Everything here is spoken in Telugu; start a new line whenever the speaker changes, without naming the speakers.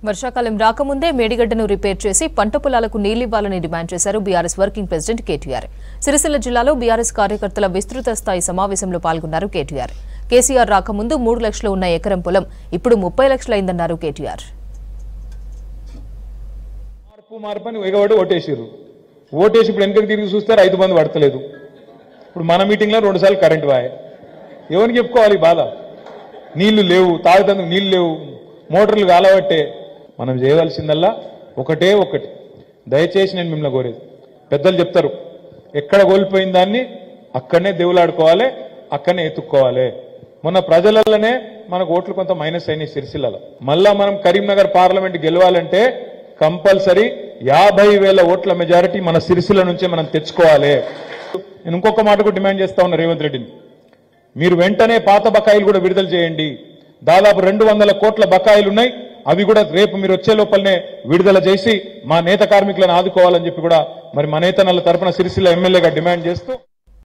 వర్షాకాలం రాకముందే మేడిగడ్డను రిపేర్ చేసి పంట పొలాలకు నీళ్లివ్వాలని డిమాండ్ చేశారు BRS working president KTR Sircilla జిల్లాలో బీఆర్ఎస్ కార్యకర్తల విస్తృత స్థాయి సమావేశంలో పాల్గొన్నారు కేటీఆర్ కేసీఆర్ రాకముందు మూడు లక్షలు ఉన్న ఎకరం పొలం ఇప్పుడు ముప్పై లక్షలైందన్నారు కేటీఆర్
మార్పు మార్పు అని ఎగబడి ఓటేసారు ఓటేసి ఇప్పుడు వెనకకి తిరిగి చూస్తే రైతు బంధు పడతలేదు ఇప్పుడు మన మీటింగ్లో రెండు సార్లు కరెంట్ వాయే ఎవరికి చెప్పుకోవాలి ఈ బాధ నీళ్లు లేవు తాగుతందుకు నీళ్లు లేవు మోటార్లు కాలబట్టే మనం చేయవలసిందల్లా ఒకటే ఒకటి దయచేసి నేను మిమ్మల్ని కోరేది పెద్దలు చెప్తారు ఎక్కడ కోల్పోయిన దాన్ని అక్కడనే దేవులాడుకోవాలి అక్కడనే ఎత్తుక్కోవాలి మొన్న ప్రజలలోనే మనకు ఓట్లు కొంత మైనస్ అయినాయి సిరిసిల్లలో మళ్ళా మనం కరీంనగర్ పార్లమెంట్ గెలవాలంటే కంపల్సరీ యాభై వేల ఓట్ల మెజారిటీ మన సిరిసిల్ల నుంచే మనం తెచ్చుకోవాలి నేను ఇంకొక మాట కూడా డిమాండ్ చేస్తా ఉన్నా రేవంత్ రెడ్డిని మీరు వెంటనే పాత బకాయిలు కూడా విడుదల చేయండి దాదాపు రెండు వందల కోట్ల బకాయిలు ఉన్నాయి అవి కూడా రేపు మీరు వచ్చే లోపలనే విడుదల చేసి మా నేత కార్మికులను ఆదుకోవాలని చెప్పి కూడా మరి మా నేతనల తరపున సిరిసిల్ల ఎమ్మెల్యేగా డిమాండ్ చేస్తూ